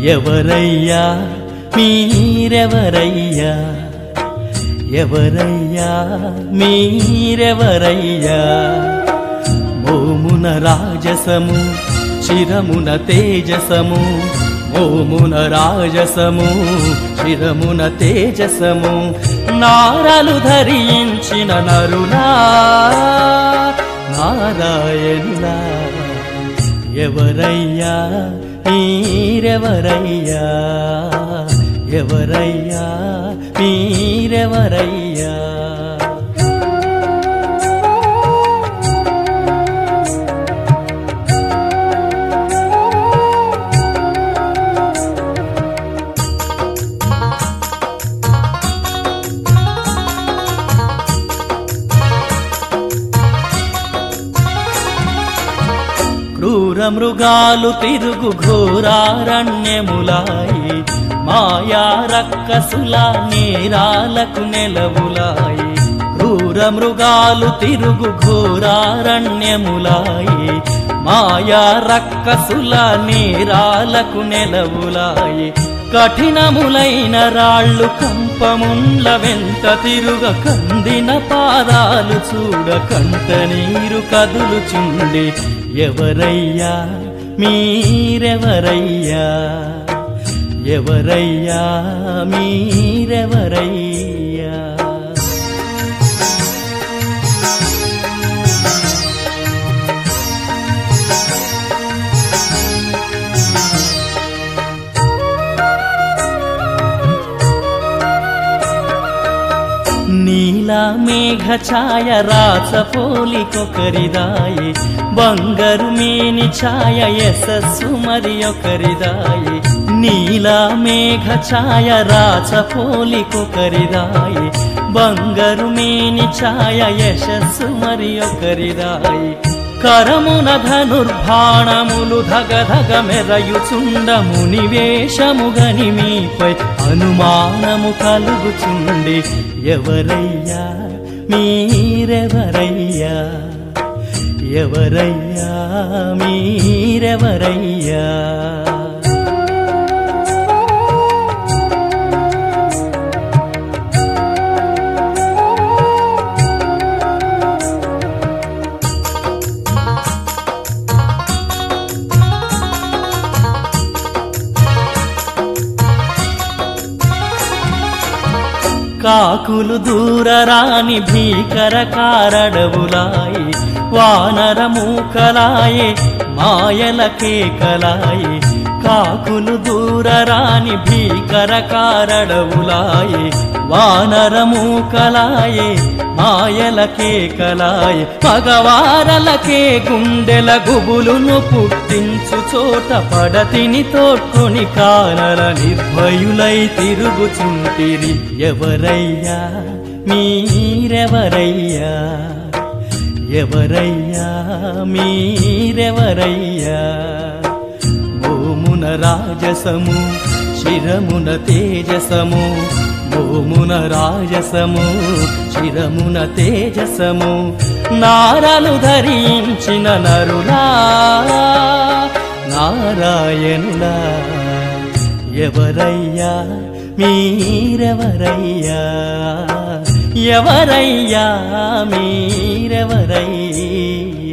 ఎవరయ్యా మీరెవరయ్యా ఎవరయ్యా మీరెవరయ్యా మోమున రాజసము చిరమున తేజసము మోమున రాజసము చిరమున తేజసము నారలు ధరించిన నరులా నారాయణులా ఎవరయ్యా మీరెవరయ్యా ఎవరయ్యా మీరెవరయ్యా క్రూర మృగాలు తిరుగు ఘోరారణ్యములాయి మాయా రక్కసుల నేరాలకు నెలవులాయి క్రూర మృగాలు తిరుగు ఘోరారణ్యములాయి మాయా రక్కసుల నేరాలకు నెలవులాయి కఠినములైన రాళ్ళు కంపముండ్ల వెంట తిరుగ కందిన పాదాలు చూడ కంట నీరు కదులుచుండి ఎవరయ్యా మీరెవరయ్యా ఎవరయ్యా మీరెవరయ్యా నీల మేఘ ఛాయ రాస పోలికొకరిదాయి బంగారు మేని ఛాయ యశస్సు మరి ఒకరిదాయి నీల మేఘ ఛాయ రాస పోలికొకరిదాయి బంగారు మేని ఛాయ యశస్సు మరి ఒకరిదాయి కరమున ధనుర్బాణములు ధగ ధగ మెరయుచుండ మునివేషముగని మీపై అనుమానము కలుగుచుండి ఎవరయ్యా మీరెవరయ్యా ఎవరయ్యా మీరెవరయ్యా కాకులు దూరరాని భీకర కారడవులాయి వానర మూకలాయే మాయల కేకలాయి కాకులు దూరరాని భీకర కారడవులాయి వానర మూకలాయే మాయల కేకలాయే మగవారలకే గుండెల గుబులును పుట్టించు చోట పడతిని తోడ్కొని కానల నిర్భయులై తిరుగుచుంటిరి ఎవరయ్యా మీరెవరయ్యా ఎవరయ్యా మీరెవరయ్యా భూమున రాజసము శిరమున తేజసము భూమున రాజసము శిరమున తేజసము నారలు ధరించిన నరులా నారాయణులా ఎవరయ్యా మీరెవరయ్యా ఎవరయ్యా మీరెవరయ్యా